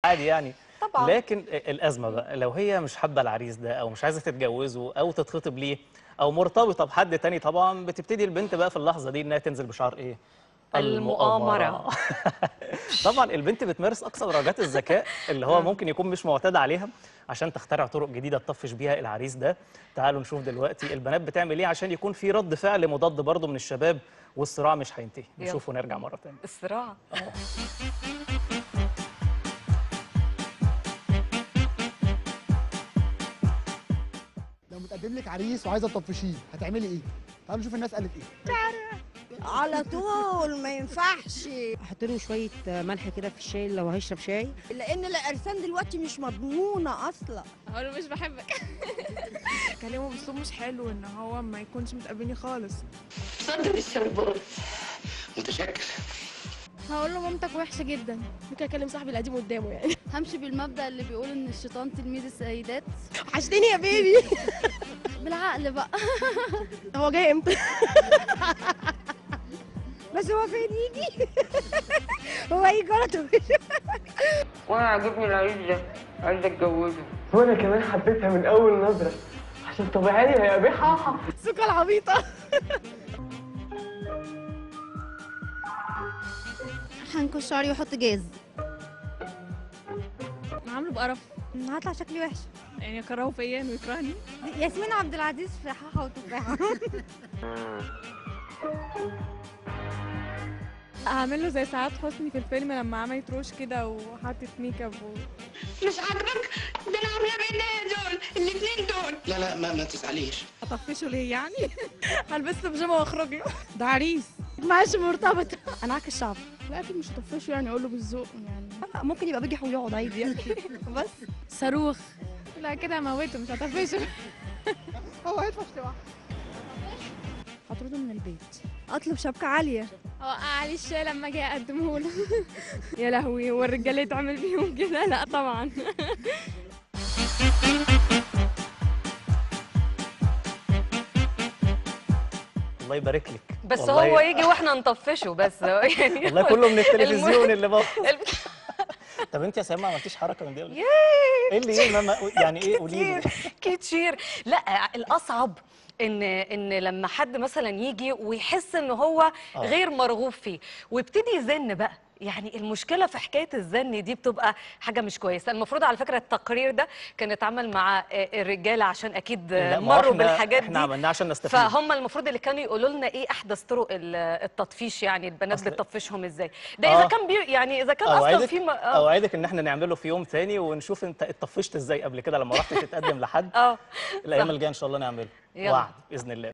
عادي يعني طبعاً. لكن الازمه بقى لو هي مش حابه العريس ده او مش عايزه تتجوزه او تتخطب ليه او مرتبطه بحد تاني طبعا بتبتدي البنت بقى في اللحظه دي انها تنزل بشعار ايه المؤامرة. طبعا البنت بتمارس اقصى درجات الذكاء اللي هو ممكن يكون مش معتاد عليها عشان تخترع طرق جديده تطفش بيها العريس ده تعالوا نشوف دلوقتي البنات بتعمل ايه عشان يكون في رد فعل مضاد برضه من الشباب والصراع مش هينتهي يلا. نشوف ونرجع مره تانية الصراع لو متقدم لك عريس وعايزه تطفشيه هتعملي ايه؟ تعالوا نشوف الناس قالت ايه على طول ما ينفعش احط له شويه ملح كده في الشاي لو هيشرب شاي لان العرسان دلوقتي مش مضمونه اصلا هقول له مش بحبك كلامه باسلوب مش حلو ان هو ما يكونش متقبلني خالص اتفضل الشربات متشكر هقول له مامتك وحشه جدا ممكن اكلم صاحبي القديم قدامه يعني همشي بالمبدأ اللي بيقول ان الشيطان تلميذ السيدات وحشتني يا بيبي بالعقل بقى هو جاي امتى بس هو فين يجي هو يجي على طول وانا عاجبني العريس ده عايزه اتجوزه وانا كمان حبيتها من اول نظره عشان طبيعيه يا بيحة السكه العبيطه هنكش شعري واحط جاز عامله بقرف هطلع شكلي وحش يعني يكرهه فيا انه يكرهني ياسمين عبد العزيز في حاحة وتفاحة هعمل له زي سعاد حسني في الفيلم لما عملت روش كده وحطت ميك اب و... مش عاجبك ده انا عامله بايديا دول الاثنين دول لا لا ما, ما تزعليش اطفشه ليه يعني هلبس له بيجامه واخرج له ده عريس معاش مرتبط انا عاكس شعر لا اكيد مش هطفشه يعني اقول له بالذوق يعني ممكن يبقى بيجي ويقعد عادي يعني بس صاروخ لا كده هموته مش هطفشه هو هيدفع لوحده هطرده من البيت اطلب شبكة عالية اوقع عليه الشاي لما اجي اقدمه له يا لهوي هو الرجاله يتعمل بيهم كده لا طبعا الله يبارك لك بس والله هو يجي واحنا نطفشه بس يعني والله كله من التلفزيون الم- اللي بقى الم- طب انت يا سلمى ما عملتيش حركه من دي قبل كده؟ ايه اللي ايه ماما يعني ايه قولي لي كتير كتير لا الاصعب ان ان لما حد مثلا يجي ويحس ان هو آه. غير مرغوب فيه ويبتدي يزن بقى يعني المشكله في حكايه الزن دي بتبقى حاجه مش كويسه المفروض على فكره التقرير ده كان اتعمل مع آه، الرجاله عشان اكيد آه، لا، ما هو مروا إحنا- بالحاجات احنا دي عملناه عشان نستفيد فهم المفروض اللي كانوا يقولوا لنا ايه احدث طرق ال- التطفيش يعني البنات أصل- بتطفشهم ازاي ده اذا آه. كان بي يعني اذا كان اصلا اوعدك في م- آه. اوعدك ان احنا نعمله في يوم تاني ونشوف انت اتطفشت ازاي قبل كده لما رحت تتقدم لحد اه الايام صح. الجايه ان شاء الله نعمله يلا. وعد باذن الله